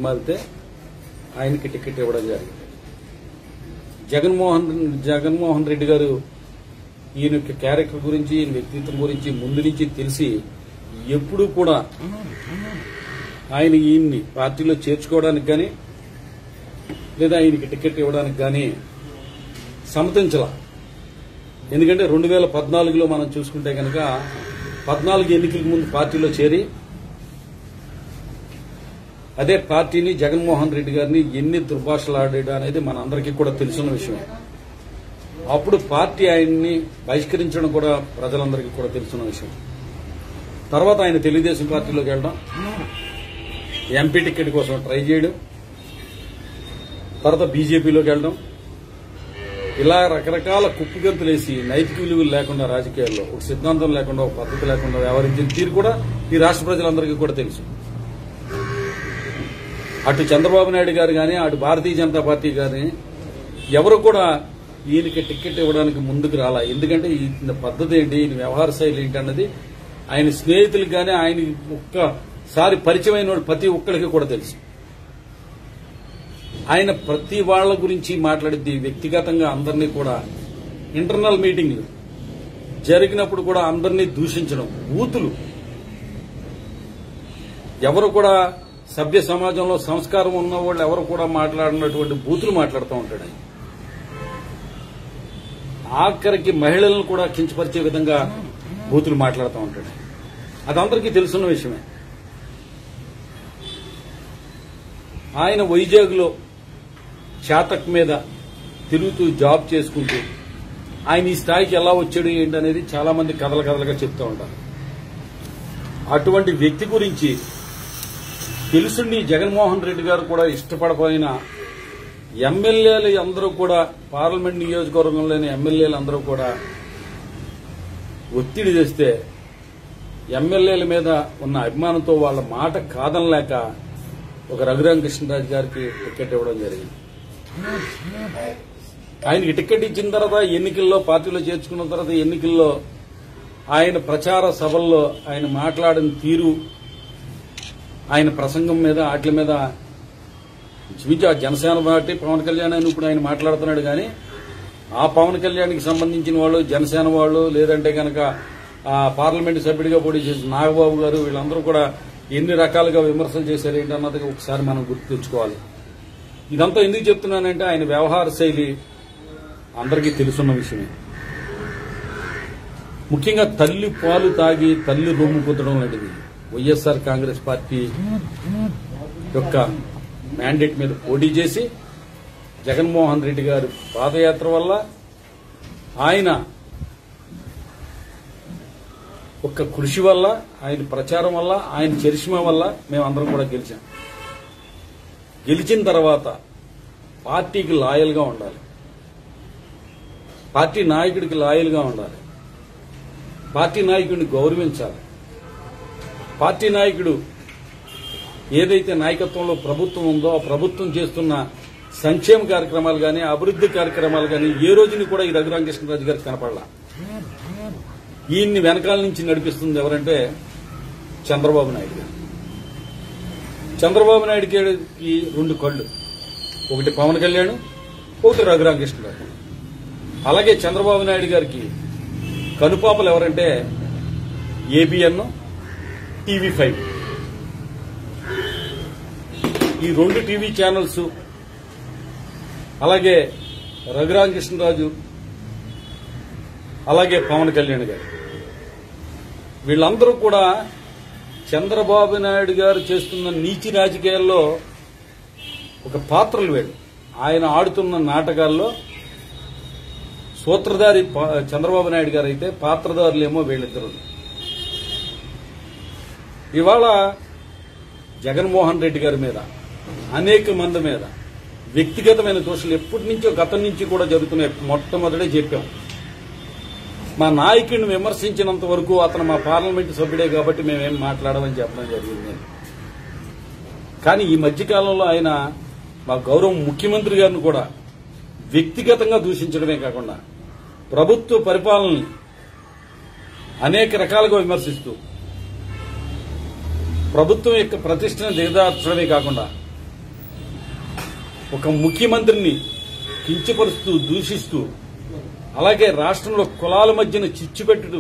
బతిమాలితే ఆయనకి టికెట్ ఇవ్వడం జరిగింది జగన్మోహన్ జగన్మోహన్ రెడ్డి గారు ఈయన యొక్క క్యారెక్టర్ గురించి ఈయన వ్యక్తిత్వం గురించి ముందు నుంచి తెలిసి ఎప్పుడూ కూడా ఆయన ఈయన్ని పార్టీలో చేర్చుకోవడానికి కానీ లేదా ఆయనకి టికెట్ ఇవ్వడానికి కానీ సమ్మతించలా ఎందుకంటే రెండు వేల పద్నాలుగులో మనం చూసుకుంటే కనుక పద్నాలుగు ఎన్నికలకు ముందు పార్టీలో చేరి అదే పార్టీని జగన్మోహన్ రెడ్డి గారిని ఎన్ని దుర్భాషలు ఆడాడు అనేది మనందరికీ కూడా తెలిసిన విషయమే అప్పుడు పార్టీ ఆయన్ని బహిష్కరించడం కూడా ప్రజలందరికీ కూడా తెలిసిన విషయం తర్వాత ఆయన తెలుగుదేశం పార్టీలోకి వెళ్ళడం ఎంపీ టికెట్ కోసం ట్రై చేయడం తర్వాత బీజేపీలోకి వెళ్ళడం ఇలా రకరకాల కుప్పుగంతులేసి నైతిక విలువలు లేకుండా రాజకీయాల్లో ఒక సిద్ధాంతం లేకుండా ఒక పద్ధతి లేకుండా వ్యవహరించిన తీరు కూడా ఈ రాష్ట్ర ప్రజలందరికీ కూడా తెలుసు అటు చంద్రబాబు నాయుడు గారు కానీ అటు భారతీయ జనతా పార్టీ గాని ఎవరు కూడా ఈయనకి టికెట్ ఇవ్వడానికి ముందుకు రాలా ఎందుకంటే ఈయన పద్ధతి ఏంటి ఈయన వ్యవహార శైలి ఏంటి అన్నది ఆయన స్నేహితులకు కానీ ఆయన ఒక్కసారి పరిచయమైన వాళ్ళు ప్రతి ఒక్కరికి కూడా తెలుసు ఆయన ప్రతి వాళ్ళ గురించి మాట్లాడిద్ది వ్యక్తిగతంగా అందరినీ కూడా ఇంటర్నల్ మీటింగ్లు జరిగినప్పుడు కూడా అందరినీ దూషించడం బూతులు ఎవరు కూడా సభ్య సమాజంలో సంస్కారం ఉన్న వాళ్ళు ఎవరు కూడా మాట్లాడినటువంటి బూతులు మాట్లాడుతూ ఉంటాడు ఆయన ఆఖరికి మహిళలను కూడా కించపరిచే విధంగా బూతులు మాట్లాడుతూ ఉంటాడు అది అందరికీ తెలుసున్న విషయమే ఆయన వైజాగ్లో చాతక్ మీద తిరుగుతూ జాబ్ చేసుకుంటూ ఆయన ఈ స్థాయికి ఎలా వచ్చాడు ఏంటనేది చాలా మంది కథల కథలుగా చెప్తూ ఉంటారు అటువంటి వ్యక్తి గురించి తెలుసుండి జగన్మోహన్ రెడ్డి గారు కూడా ఇష్టపడపోయిన ఎమ్మెల్యేలు అందరూ కూడా పార్లమెంట్ నియోజకవర్గంలోని ఎమ్మెల్యేలు అందరూ కూడా ఒత్తిడి తెస్తే ఎమ్మెల్యేల మీద ఉన్న అభిమానంతో వాళ్ళ మాట కాదనలేక ఒక రఘురామ కృష్ణరాజు గారికి టికెట్ ఇవ్వడం జరిగింది ఆయనకి టికెట్ ఇచ్చిన తర్వాత ఎన్నికల్లో పార్టీలో చేర్చుకున్న తర్వాత ఎన్నికల్లో ఆయన ప్రచార సభల్లో ఆయన మాట్లాడిన తీరు ఆయన ప్రసంగం మీద వాటి మీద ఇంచుమించు ఆ జనసేన పార్టీ పవన్ కళ్యాణ్ అని ఇప్పుడు ఆయన మాట్లాడుతున్నాడు కానీ ఆ పవన్ కళ్యాణ్కి సంబంధించిన వాళ్ళు జనసేన వాళ్ళు లేదంటే కనుక ఆ పార్లమెంటు సభ్యుడిగా పోటీ చేసిన నాగబాబు గారు వీళ్ళందరూ కూడా ఎన్ని రకాలుగా విమర్శలు చేశారు ఏంటన్నది ఒకసారి మనం గుర్తు తెచ్చుకోవాలి ఇదంతా ఎందుకు చెప్తున్నానంటే ఆయన వ్యవహార శైలి అందరికీ తెలుసున్న విషయమే ముఖ్యంగా తల్లి పాలు తాగి తల్లి రొమ్ము కుదడం లాంటిది వైఎస్ఆర్ కాంగ్రెస్ పార్టీ యొక్క మ్యాండేట్ మీద పోటీ చేసి జగన్మోహన్ రెడ్డి గారి పాదయాత్ర వల్ల ఆయన ఒక్క కృషి వల్ల ఆయన ప్రచారం వల్ల ఆయన చరిష్మా వల్ల మేమందరం కూడా గెలిచాం గెలిచిన తర్వాత పార్టీకి లాయల్గా ఉండాలి పార్టీ నాయకుడికి లాయల్గా ఉండాలి పార్టీ నాయకుడిని గౌరవించాలి పార్టీ నాయకుడు ఏదైతే నాయకత్వంలో ప్రభుత్వం ఉందో ఆ ప్రభుత్వం చేస్తున్న సంక్షేమ కార్యక్రమాలు కానీ అభివృద్ధి కార్యక్రమాలు కానీ ఏ రోజుని కూడా ఈ రఘురామకృష్ణరాజు గారికి కనపడలా ఈయన్ని వెనకాల నుంచి నడిపిస్తుంది ఎవరంటే చంద్రబాబు నాయుడు గారు చంద్రబాబు నాయుడు గారికి రెండు కళ్ళు ఒకటి పవన్ కళ్యాణ్ ఒకటి రఘురామకృష్ణరాజు అలాగే చంద్రబాబు నాయుడు గారికి కనుపాపలు ఎవరంటే ఏబిఎన్ టీవీ ఫైవ్ ఈ రెండు టీవీ ఛానల్స్ అలాగే రఘురామకృష్ణరాజు అలాగే పవన్ కళ్యాణ్ గారు వీళ్ళందరూ కూడా చంద్రబాబు నాయుడు గారు చేస్తున్న నీచి రాజకీయాల్లో ఒక పాత్రలు వీళ్ళు ఆయన ఆడుతున్న నాటకాల్లో సూత్రధారి ప- చంద్రబాబు నాయుడు గారు అయితే పాత్రధారులేమో వీళ్ళిద్దరు ఇవాళ జగన్మోహన్ రెడ్డి గారి మీద అనేక మంది మీద వ్యక్తిగతమైన దోషాలు ఎప్పటి నుంచో గతం నుంచి కూడా జరుగుతున్నాయి మొట్టమొదటే చెప్పాం మా నాయకుడిని విమర్శించినంత వరకు అతను మా పార్లమెంటు సభ్యుడే కాబట్టి మేమేం మాట్లాడమని చెప్పడం జరిగింది కానీ ఈ మధ్యకాలంలో ఆయన మా గౌరవ ముఖ్యమంత్రి గారిని కూడా వ్యక్తిగతంగా దూషించడమే కాకుండా ప్రభుత్వ పరిపాలనని అనేక రకాలుగా విమర్శిస్తూ ప్రభుత్వం యొక్క ప్రతిష్టను దిగదార్చడమే కాకుండా ఒక ముఖ్యమంత్రిని కించపరుస్తూ దూషిస్తూ అలాగే రాష్ట్రంలో కులాల మధ్యన చిచ్చు పెట్టుతూ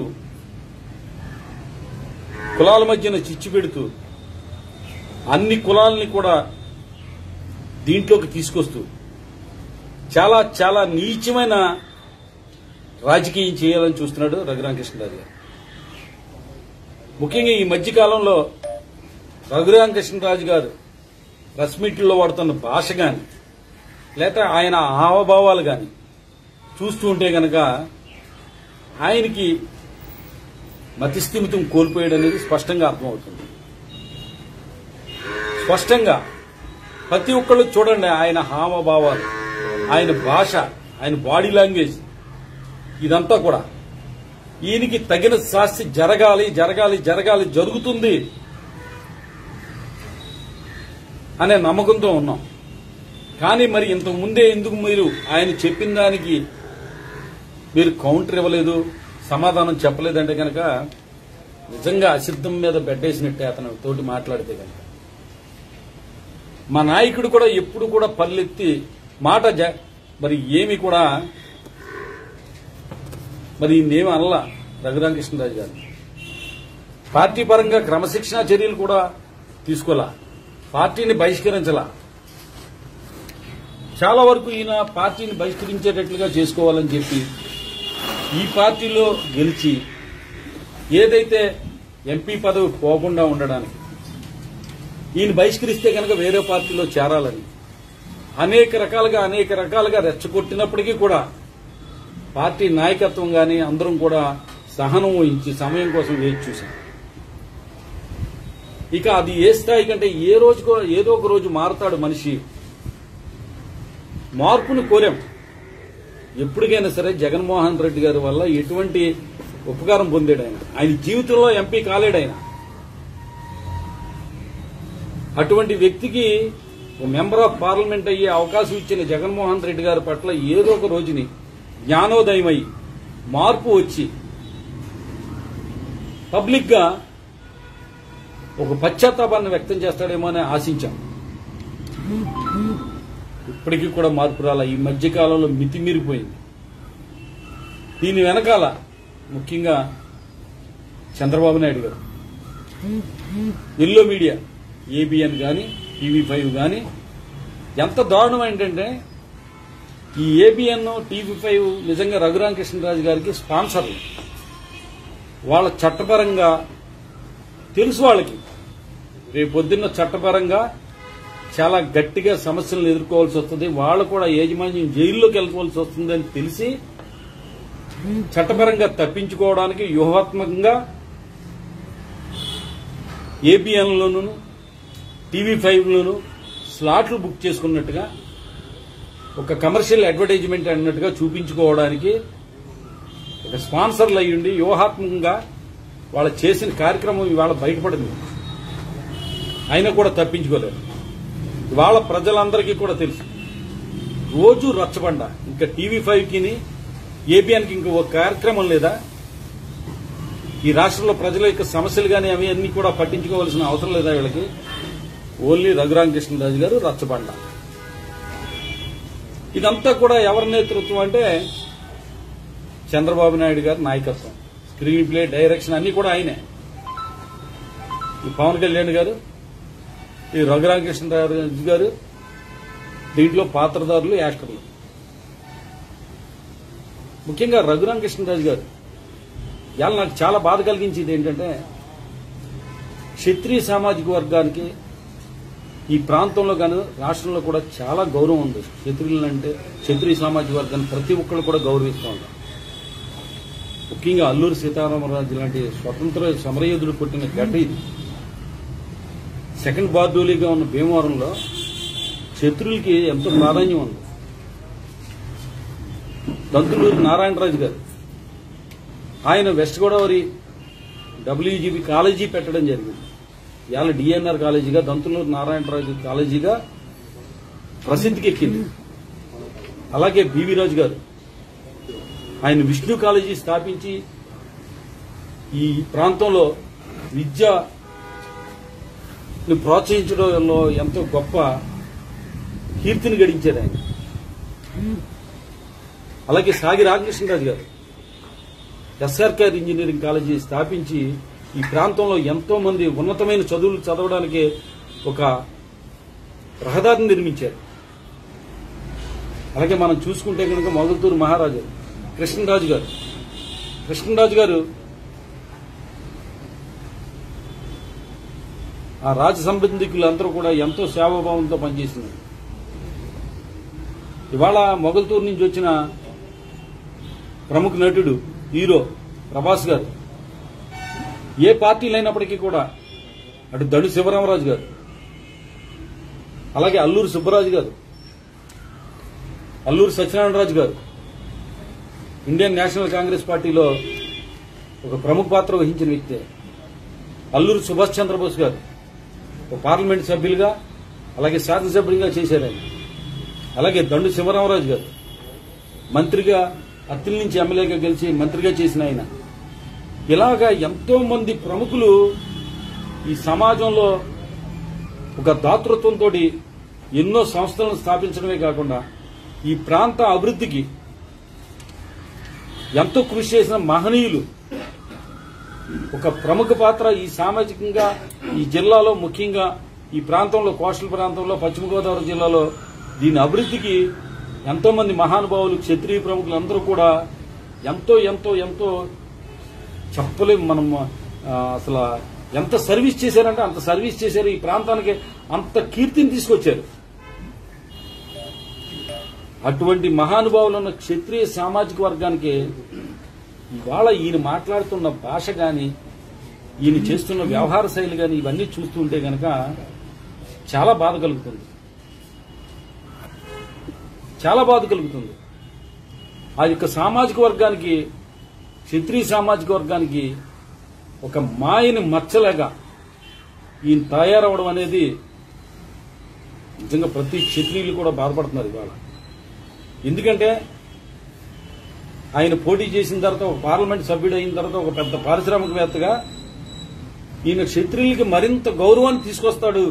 కులాల మధ్యన చిచ్చు పెడుతూ అన్ని కులాలని కూడా దీంట్లోకి తీసుకొస్తూ చాలా చాలా నీచమైన రాజకీయం చేయాలని చూస్తున్నాడు రఘురామకృష్ణరాజు గారు ముఖ్యంగా ఈ మధ్య కాలంలో రఘురామకృష్ణరాజు గారు ప్రెస్ మీట్లో వాడుతున్న భాష గాని లేక ఆయన హావభావాలు గాని చూస్తూ ఉంటే గనక ఆయనకి మతిస్థిమితం కోల్పోయాడు అనేది స్పష్టంగా అర్థమవుతుంది స్పష్టంగా ప్రతి ఒక్కళ్ళు చూడండి ఆయన హావభావాలు ఆయన భాష ఆయన బాడీ లాంగ్వేజ్ ఇదంతా కూడా ఈయనకి తగిన శాస్తి జరగాలి జరగాలి జరగాలి జరుగుతుంది అనే నమ్మకంతో ఉన్నాం కానీ మరి ఇంతకు ముందే ఎందుకు మీరు ఆయన చెప్పిన దానికి మీరు కౌంటర్ ఇవ్వలేదు సమాధానం చెప్పలేదంటే కనుక నిజంగా అసిద్ధం మీద బెడ్డేసినట్టే అతను తోటి మాట్లాడితే కనుక మా నాయకుడు కూడా ఎప్పుడు కూడా పల్లెత్తి మాట జ- మరి ఏమి కూడా మరి ఈయనేమి అనలా రఘురామకృష్ణరాజు గారు పార్టీ పరంగా క్రమశిక్షణా చర్యలు కూడా తీసుకోలా పార్టీని బహిష్కరించలా చాలా వరకు ఈయన పార్టీని బహిష్కరించేటట్లుగా చేసుకోవాలని చెప్పి ఈ పార్టీలో గెలిచి ఏదైతే ఎంపీ పదవి పోకుండా ఉండడానికి ఈయన బహిష్కరిస్తే కనుక వేరే పార్టీలో చేరాలని అనేక రకాలుగా అనేక రకాలుగా రెచ్చగొట్టినప్పటికీ కూడా పార్టీ నాయకత్వం గాని అందరం కూడా సహనం వహించి సమయం కోసం వేచి చూశాం ఇక అది ఏ స్థాయి కంటే ఏ రోజుకో ఏదో ఒక రోజు మారతాడు మనిషి మార్పును కోరాం ఎప్పటికైనా సరే జగన్మోహన్ రెడ్డి గారి వల్ల ఎటువంటి ఉపకారం పొందాడు ఆయన ఆయన జీవితంలో ఎంపీ కాలేడు ఆయన అటువంటి వ్యక్తికి ఓ మెంబర్ ఆఫ్ పార్లమెంట్ అయ్యే అవకాశం ఇచ్చిన జగన్మోహన్ రెడ్డి గారి పట్ల ఏదో ఒక రోజుని జ్ఞానోదయమై మార్పు వచ్చి పబ్లిక్ గా ఒక పశ్చాత్తాపాన్ని వ్యక్తం చేస్తాడేమో అని ఆశించాం ఇప్పటికీ కూడా మార్పు రాల ఈ మధ్య కాలంలో మితిమీరిపోయింది దీని వెనకాల ముఖ్యంగా చంద్రబాబు నాయుడు గారు ఎల్లో మీడియా ఏబిఎన్ గాని టీవీ ఫైవ్ గాని ఎంత దారుణం ఏంటంటే ఈ ఏబిఎన్ టీవీ ఫైవ్ నిజంగా రఘురామకృష్ణరాజు గారికి స్పాన్సర్లు వాళ్ళ చట్టపరంగా తెలుసు వాళ్ళకి రేపు పొద్దున్న చట్టపరంగా చాలా గట్టిగా సమస్యలను ఎదుర్కోవాల్సి వస్తుంది వాళ్ళు కూడా యాజమాన్యం జైల్లోకి వెళ్ళవలసి వస్తుంది అని తెలిసి చట్టపరంగా తప్పించుకోవడానికి వ్యూహాత్మకంగా ఏబిఎన్లోను టీవీ ఫైవ్లోను స్లాట్లు బుక్ చేసుకున్నట్టుగా ఒక కమర్షియల్ అడ్వర్టైజ్మెంట్ అన్నట్టుగా చూపించుకోవడానికి ఒక స్పాన్సర్లు అయ్యుండి వ్యూహాత్మకంగా వాళ్ళు చేసిన కార్యక్రమం ఇవాళ బయటపడింది అయినా కూడా తప్పించుకోలేదు ఇవాళ ప్రజలందరికీ కూడా తెలుసు రోజు రచ్చబండ ఇంకా టీవీ ఫైవ్ కిని ఏబిఎన్కి ఇంకో ఒక కార్యక్రమం లేదా ఈ రాష్ట్రంలో ప్రజల యొక్క సమస్యలు కానీ అవి అన్ని కూడా పట్టించుకోవాల్సిన అవసరం లేదా వీళ్ళకి ఓన్లీ రఘురామకృష్ణరాజు గారు రచ్చబండ ఇదంతా కూడా ఎవరి నేతృత్వం అంటే చంద్రబాబు నాయుడు గారి నాయకత్వం స్క్రీన్ ప్లే డైరెక్షన్ అన్ని కూడా ఆయనే ఈ పవన్ కళ్యాణ్ గారు ఈ రఘురామకృష్ణరాజు గారు దీంట్లో పాత్రదారులు యాక్టర్లు ముఖ్యంగా రఘురామకృష్ణరాజు గారు ఇవాళ నాకు చాలా బాధ కలిగించేది ఏంటంటే క్షత్రియ సామాజిక వర్గానికి ఈ ప్రాంతంలో కానీ రాష్ట్రంలో కూడా చాలా గౌరవం ఉంది క్షత్రియులు అంటే క్షత్రియ సామాజిక వర్గాన్ని ప్రతి ఒక్కరు కూడా గౌరవిస్తూ ఉంటారు ముఖ్యంగా అల్లూరి సీతారామరాజు లాంటి స్వతంత్ర సమరయోధుడు పుట్టిన గడ్డ ఇది సెకండ్ బార్డోలీగా ఉన్న భీమవరంలో శత్రువులకి ఎంతో ప్రాధాన్యం ఉంది దంతులూరు నారాయణరాజు గారు ఆయన వెస్ట్ గోదావరి డబ్ల్యూజీబీ కాలేజీ పెట్టడం జరిగింది ఇవాళ డిఎన్ఆర్ కాలేజీగా దంతులూరు నారాయణరాజు కాలేజీగా ప్రసిద్ధికి ఎక్కింది అలాగే బివి రాజు గారు ఆయన విష్ణు కాలేజీ స్థాపించి ఈ ప్రాంతంలో విద్యని ప్రోత్సహించడంలో ఎంతో గొప్ప కీర్తిని గడించారు ఆయన అలాగే సాగి రామకృష్ణరాజు గారు ఎస్ఆర్కేఆర్ ఇంజనీరింగ్ కాలేజీ స్థాపించి ఈ ప్రాంతంలో ఎంతో మంది ఉన్నతమైన చదువులు చదవడానికి ఒక రహదారిని నిర్మించారు అలాగే మనం చూసుకుంటే కనుక మొగల్తూరు మహారాజు కృష్ణరాజు గారు కృష్ణరాజు గారు ఆ రాజ సంబంధికులందరూ కూడా ఎంతో సేవాభావంతో పనిచేసినారు ఇవాళ మొగల్తూరు నుంచి వచ్చిన ప్రముఖ నటుడు హీరో ప్రభాస్ గారు ఏ పార్టీలు అయినప్పటికీ కూడా అటు దడు శివరామరాజు గారు అలాగే అల్లూరు సుబ్బరాజు గారు అల్లూరు సత్యనారాయణరాజు గారు ఇండియన్ నేషనల్ కాంగ్రెస్ పార్టీలో ఒక ప్రముఖ పాత్ర వహించిన వ్యక్తే అల్లూరు సుభాష్ చంద్రబోస్ గారు ఒక పార్లమెంట్ సభ్యులుగా అలాగే శాసనసభ్యులుగా చేశారు ఆయన అలాగే దండు శివరామరాజు గారు మంత్రిగా అత్తిలి నుంచి ఎమ్మెల్యేగా గెలిచి మంత్రిగా చేసిన ఆయన ఇలాగా ఎంతో మంది ప్రముఖులు ఈ సమాజంలో ఒక దాతృత్వంతో ఎన్నో సంస్థలను స్థాపించడమే కాకుండా ఈ ప్రాంత అభివృద్ధికి ఎంతో కృషి చేసిన మహనీయులు ఒక ప్రముఖ పాత్ర ఈ సామాజికంగా ఈ జిల్లాలో ముఖ్యంగా ఈ ప్రాంతంలో కోస్టల్ ప్రాంతంలో పశ్చిమ గోదావరి జిల్లాలో దీని అభివృద్ధికి ఎంతో మంది మహానుభావులు క్షత్రియ ప్రముఖులు అందరూ కూడా ఎంతో ఎంతో ఎంతో చెప్పలేం మనం ఆ, అసలు ఎంత సర్వీస్ చేశారంటే అంత సర్వీస్ చేశారు ఈ ప్రాంతానికి అంత కీర్తిని తీసుకొచ్చారు అటువంటి మహానుభావులు ఉన్న క్షత్రియ సామాజిక వర్గానికి ఇవాళ ఈయన మాట్లాడుతున్న భాష గాని ఈయన చేస్తున్న వ్యవహార శైలి గాని ఇవన్నీ చూస్తుంటే గనక చాలా బాధ కలుగుతుంది చాలా బాధ కలుగుతుంది ఆ యొక్క సామాజిక వర్గానికి క్షత్రియ సామాజిక వర్గానికి ఒక మాయని మచ్చలేగా ఈయన తయారవడం అనేది నిజంగా ప్రతి క్షత్రియులు కూడా బాధపడుతున్నారు ఇవాళ ఎందుకంటే ఆయన పోటీ చేసిన తర్వాత ఒక పార్లమెంట్ సభ్యుడు అయిన తర్వాత ఒక పెద్ద పారిశ్రామికవేత్తగా ఈయన క్షత్రియులకి మరింత గౌరవాన్ని తీసుకొస్తాడు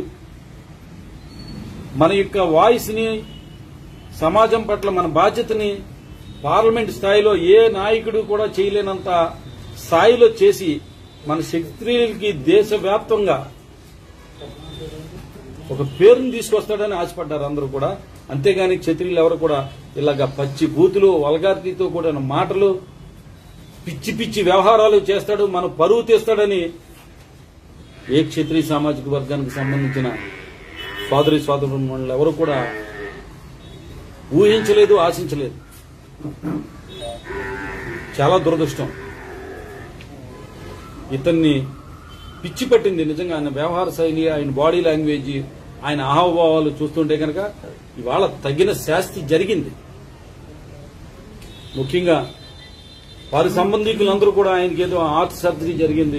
మన యొక్క వాయిస్ ని సమాజం పట్ల మన బాధ్యతని పార్లమెంట్ స్థాయిలో ఏ నాయకుడు కూడా చేయలేనంత స్థాయిలో చేసి మన క్షత్రియులకి దేశవ్యాప్తంగా ఒక పేరుని తీసుకొస్తాడని ఆశపడ్డారు అందరూ కూడా అంతేగాని క్షత్రియులు ఎవరు కూడా ఇలాగ పచ్చి బూతులు వల్గారిటీతో కూడిన మాటలు పిచ్చి పిచ్చి వ్యవహారాలు చేస్తాడు మన పరువు తీస్తాడని ఏ క్షత్రియ సామాజిక వర్గానికి సంబంధించిన సోదరి సోదరులు ఎవరు కూడా ఊహించలేదు ఆశించలేదు చాలా దురదృష్టం ఇతన్ని పిచ్చి పట్టింది నిజంగా ఆయన వ్యవహార శైలి ఆయన బాడీ లాంగ్వేజ్ ఆయన ఆహావభావాలు చూస్తుంటే కనుక ఇవాళ తగిన శాస్తి జరిగింది ముఖ్యంగా వారి సంబంధికులందరూ కూడా ఆయనకి ఏదో హార్ట్ సర్జరీ జరిగింది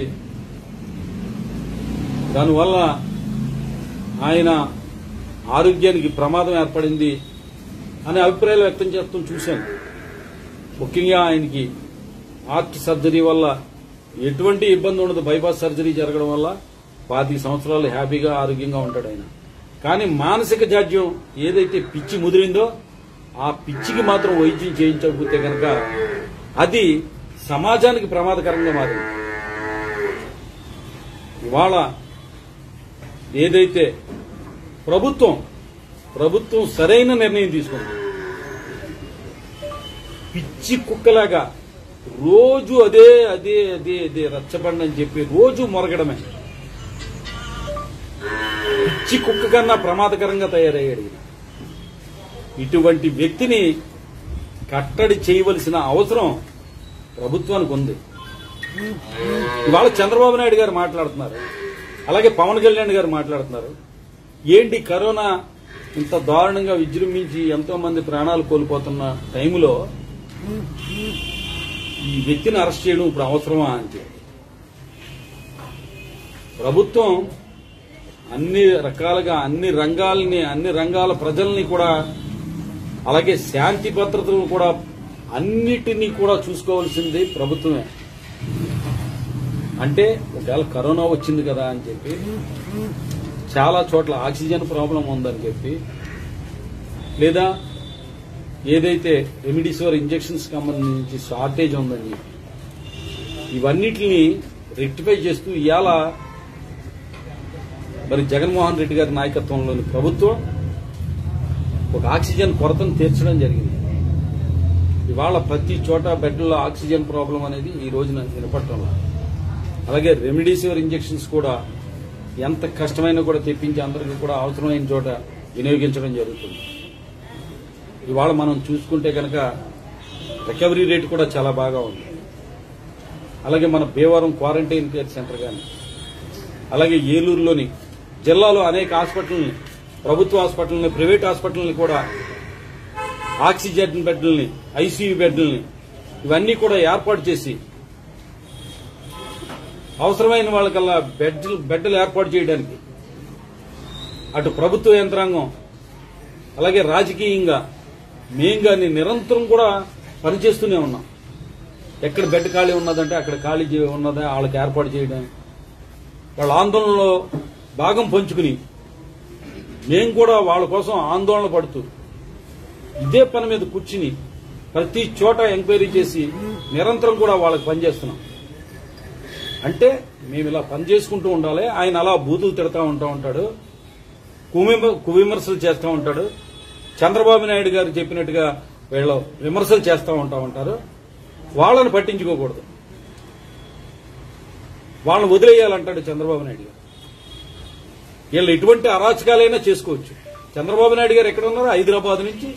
దానివల్ల ఆయన ఆరోగ్యానికి ప్రమాదం ఏర్పడింది అనే అభిప్రాయాలు వ్యక్తం చేస్తూ చూశాను ముఖ్యంగా ఆయనకి హార్ట్ సర్జరీ వల్ల ఎటువంటి ఇబ్బంది ఉండదు బైపాస్ సర్జరీ జరగడం వల్ల పాతి సంవత్సరాలు హ్యాపీగా ఆరోగ్యంగా ఉంటాడు ఆయన కానీ మానసిక జాడ్యం ఏదైతే పిచ్చి ముదిరిందో ఆ పిచ్చికి మాత్రం వైద్యం చేయించకపోతే కనుక అది సమాజానికి ప్రమాదకరంగా మారింది ఇవాళ ఏదైతే ప్రభుత్వం ప్రభుత్వం సరైన నిర్ణయం తీసుకుంది పిచ్చి కుక్కలాగా రోజు అదే అదే అదే అదే రచ్చబండి అని చెప్పి రోజు మొరగడమే పిచ్చి కుక్క కన్నా ప్రమాదకరంగా తయారయ్యాడు ఈయన. ఇటువంటి వ్యక్తిని కట్టడి చేయవలసిన అవసరం ప్రభుత్వానికి ఉంది ఇవాళ చంద్రబాబు నాయుడు గారు మాట్లాడుతున్నారు అలాగే పవన్ కళ్యాణ్ గారు మాట్లాడుతున్నారు ఏంటి కరోనా ఇంత దారుణంగా విజృంభించి ఎంతో మంది ప్రాణాలు కోల్పోతున్న టైంలో ఈ వ్యక్తిని అరెస్ట్ చేయడం ఇప్పుడు అవసరమా అని చెప్పి ప్రభుత్వం అన్ని రకాలుగా అన్ని రంగాల్ని అన్ని రంగాల ప్రజల్ని కూడా అలాగే శాంతి భద్రతలను కూడా అన్నిటినీ కూడా చూసుకోవాల్సింది ప్రభుత్వమే అంటే ఒకవేళ కరోనా వచ్చింది కదా అని చెప్పి చాలా చోట్ల ఆక్సిజన్ ప్రాబ్లం ఉందని చెప్పి లేదా ఏదైతే రెమిడిసివర్ ఇంజెక్షన్స్ సంబంధించి షార్టేజ్ ఉందని ఇవన్నిటిని రెక్టిఫై చేస్తూ ఇవాళ మరి జగన్మోహన్ రెడ్డి గారి నాయకత్వంలోని ప్రభుత్వం ఒక ఆక్సిజన్ కొరతను తీర్చడం జరిగింది ఇవాళ ప్రతి చోట బెడ్లో ఆక్సిజన్ ప్రాబ్లం అనేది ఈ రోజున వినపడటంలో అలాగే రెమిడిసివర్ ఇంజెక్షన్స్ కూడా ఎంత కష్టమైనా కూడా తెప్పించి అందరికీ కూడా అవసరమైన చోట వినియోగించడం జరుగుతుంది ఇవాళ మనం చూసుకుంటే కనుక రికవరీ రేట్ కూడా చాలా బాగా ఉంది అలాగే మన భీమవరం క్వారంటైన్ కేర్ సెంటర్ కానీ అలాగే ఏలూరులోని జిల్లాలో అనేక హాస్పిటల్ని ప్రభుత్వ హాస్పిటల్ని ప్రైవేట్ హాస్పిటల్ని కూడా ఆక్సిజన్ బెడ్లని ఐసీయూ బెడ్లని ఇవన్నీ కూడా ఏర్పాటు చేసి అవసరమైన వాళ్ళకల్లా బెడ్ బెడ్లు ఏర్పాటు చేయడానికి అటు ప్రభుత్వ యంత్రాంగం అలాగే రాజకీయంగా మేం కానీ నిరంతరం కూడా పనిచేస్తూనే ఉన్నాం ఎక్కడ బెడ్ ఖాళీ ఉన్నదంటే అక్కడ ఖాళీ చే- ఉన్నదా వాళ్ళకి ఏర్పాటు చేయడం వాళ్ళ ఆందోళనలో భాగం పంచుకుని మేం కూడా వాళ్ళ కోసం ఆందోళన పడుతూ ఇదే పని మీద కూర్చుని ప్రతి చోట ఎంక్వైరీ చేసి నిరంతరం కూడా వాళ్ళకి పనిచేస్తున్నాం అంటే మేము ఇలా పని చేసుకుంటూ ఉండాలి ఆయన అలా బూతులు తిడతా ఉంటా ఉంటాడు కువిమ- కువిమర్శలు చేస్తూ ఉంటాడు చంద్రబాబు నాయుడు గారు చెప్పినట్టుగా వీళ్ళు విమర్శలు చేస్తూ ఉంటా ఉంటారు వాళ్ళని పట్టించుకోకూడదు వాళ్ళని వదిలేయాలంటాడు చంద్రబాబు నాయుడు గారు వీళ్ళు ఎటువంటి అరాచకాలైనా చేసుకోవచ్చు చంద్రబాబు నాయుడు గారు ఎక్కడ ఉన్నారు హైదరాబాద్ నుంచి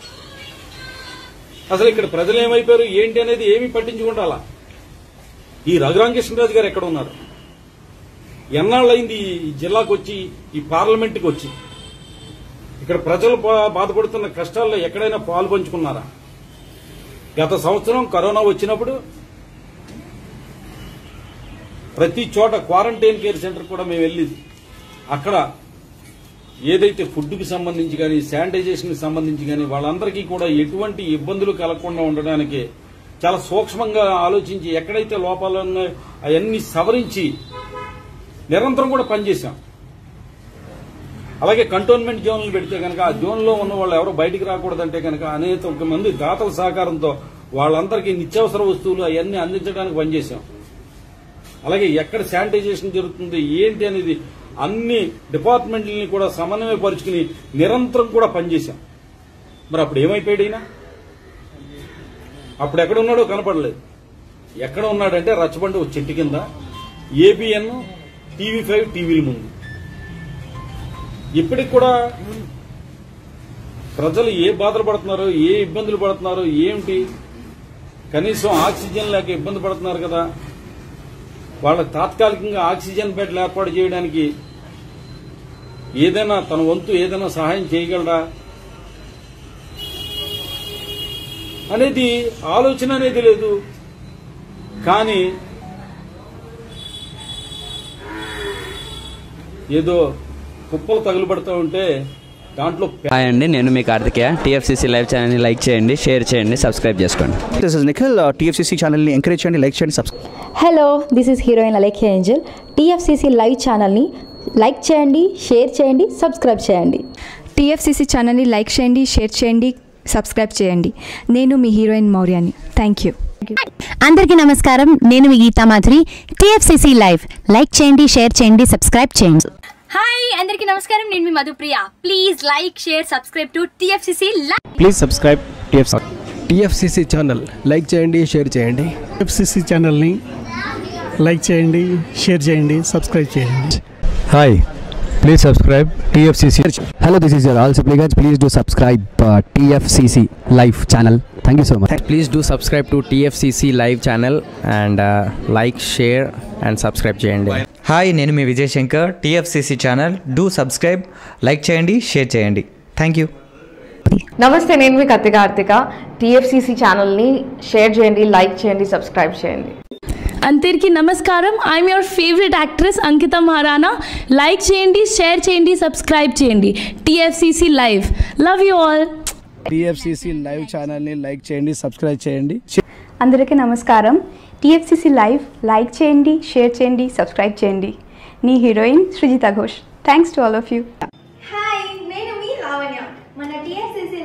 అసలు ఇక్కడ ప్రజలు ఏమైపోయారు ఏంటి అనేది ఏమీ పట్టించుకుంటాలా ఈ రఘురామకృష్ణరాజు గారు ఎక్కడ ఉన్నారు ఎన్నాళ్ళైంది ఈ జిల్లాకు వచ్చి ఈ పార్లమెంట్కి వచ్చి ఇక్కడ ప్రజలు బా- బాధపడుతున్న కష్టాల్లో ఎక్కడైనా పాలు పంచుకున్నారా గత సంవత్సరం కరోనా వచ్చినప్పుడు ప్రతి చోట క్వారంటైన్ కేర్ సెంటర్ కూడా మేము వెళ్ళి అక్కడ ఏదైతే ఫుడ్కి సంబంధించి కానీ శానిటైజేషన్కి సంబంధించి కానీ వాళ్ళందరికీ కూడా ఎటువంటి ఇబ్బందులు కలగకుండా ఉండడానికి చాలా సూక్ష్మంగా ఆలోచించి ఎక్కడైతే లోపాలు ఉన్నాయో అవన్నీ సవరించి నిరంతరం కూడా పనిచేశాం అలాగే కంటోన్మెంట్ జోన్లు పెడితే కనుక ఆ జోన్లో ఉన్న వాళ్ళు ఎవరు బయటికి రాకూడదంటే కనుక అనేక మంది దాతల సహకారంతో వాళ్ళందరికీ నిత్యావసర వస్తువులు అవన్నీ అందించడానికి పనిచేశాం అలాగే ఎక్కడ శానిటైజేషన్ జరుగుతుంది ఏంటి అనేది అన్ని డిపార్ట్మెంట్లని కూడా సమన్వయపరుచుకుని నిరంతరం కూడా పనిచేశాం మరి అప్పుడు ఏమైపోయాడు ఈయన అప్పుడు ఎక్కడ ఉన్నాడో కనపడలేదు ఎక్కడ ఉన్నాడంటే రచ్చబండి ఒక చెట్టు కింద ఏబిఎన్ టీవీ ఫైవ్ టీవీల ముందు ఇప్పటికి కూడా ప్రజలు ఏ బాధలు పడుతున్నారో ఏ ఇబ్బందులు పడుతున్నారో ఏమిటి కనీసం ఆక్సిజన్ లేక ఇబ్బంది పడుతున్నారు కదా వాళ్ళకి తాత్కాలికంగా ఆక్సిజన్ బెడ్లు ఏర్పాటు చేయడానికి ఏదైనా తన వంతు ఏదైనా సహాయం చేయగలరా అనేది ఆలోచన అనేది లేదు కానీ ఏదో కుప్పలు తగులుపడుతూ ఉంటే దాంట్లో హాయ్ అండి నేను మీ కార్తికేయ టీఎఫ్సీసీ లైవ్ ఛానల్ని లైక్ చేయండి షేర్ చేయండి సబ్స్క్రైబ్ చేసుకోండి దిస్ ఇస్ నిఖిల్ టీఎఫ్సీసీ ఛానల్ని ఎంకరేజ్ చేయండి లైక్ చేయండి subscribe hello this is heroine Alekhya angel TFCC live ఛానల్ని లైక్ చేయండి షేర్ చేయండి సబ్స్క్రైబ్ చేయండి టీఎఫ్సీసీ ఛానల్ని లైక్ చేయండి షేర్ చేయండి సబ్స్క్రైబ్ చేయండి నేను మీ హీరోయిన్ మౌర్యాని థ్యాంక్ యూ అందరికీ నమస్కారం నేను మీ Geetha Madhuri TFCC live like చేయండి షేర్ చేయండి సబ్స్క్రైబ్ చేయండి హాయ్ అందరికీ నమస్కారం నేను మీ Madhupriya please like share subscribe to TFCC live please subscribe TFC TFCC channel like చేయండి షేర్ చేయండి ఎఫ్సిసి ఛానల్ని లైక్ చేయండి షేర్ చేయండి సబ్స్క్రైబ్ చేయండి hi please subscribe TFCC hello this is your Rahul Sipligunj please do subscribe TFCC live channel thank you so much please do subscribe to TFCC live channel and like share and subscribe చేయండి hi నేను మీ Vijay Shankar TFCC channel do subscribe like చేయండి share చేయండి thank you నమస్తే నేను మీ Kathi Karthika TFCC ఛానల్ని share చేయండి లైక్ చేయండి సబ్స్క్రైబ్ చేయండి అందరికీ నమస్కారం I'm your favourite actress Ankita Maharana like చేయండి షేర్ చేయండి సబ్స్క్రైబ్ చేయండి TFCC live love you all TFCC live ఛానల్ని లైక్ చేయండి సబ్స్క్రైబ్ చేయండి అందరికీ నమస్కారం టీఎఫ్సీసీ లైవ్ లైక్ చేయండి షేర్ చేయండి సబ్స్క్రైబ్ చేయండి నీ heroine Srujitha Ghosh thanks to all of you hi నేను మీ లావణ్య మన టిఎఫ్సిసి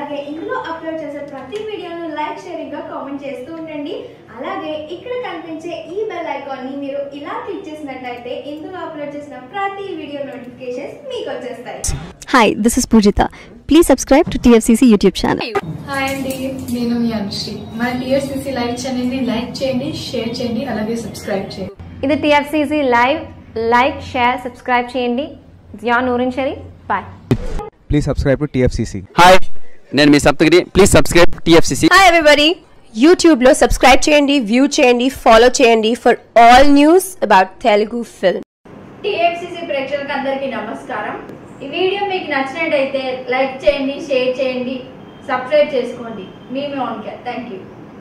అలాగే ఇందులో అప్లోడ్ చేసే ప్రతి వీడియోను లైక్ షేరింగ్ గా కామెంట్ చేస్తూ ఉండండి అలాగే ఇక్కడ కనిపించే ఈ బెల్ ఐకాన్ ని మీరు ఇలా క్లిక్ చేసినట్లయితే ఇందులో అప్లోడ్ చేసిన ప్రతి వీడియో నోటిఫికేషన్స్ మీకు వచ్చేస్తాయి hi this is Poojitha please subscribe to TFCC YouTube channel hi అండి నేను మీ అనుశ్రీ మన టీఎస్సీసీ లైవ్ ఛానల్ని లైక్ చేయండి షేర్ చేయండి అలాగే సబ్స్క్రైబ్ చేయండి ఇది TFCC live like share subscribe చేయండి Zia Noorin Sharif bye please subscribe to TFCC hi నేను మీ Saptagiri please subscribe TFCC hi everybody యూట్యూబ్లో సబ్స్క్రైబ్ చేయండి వ్యూ చేయండి ఫాలో చేయండి for all news about Telugu film TFCC ప్రేక్షకులకు అందరికీ నమస్కారం ఈ వీడియో మీకు నచ్చినట్టయితే లైక్ చేయండి షేర్ చేయండి సబ్స్క్రైబ్ చేసుకోండి మీ మౌన్కే థ్యాంక్ యూ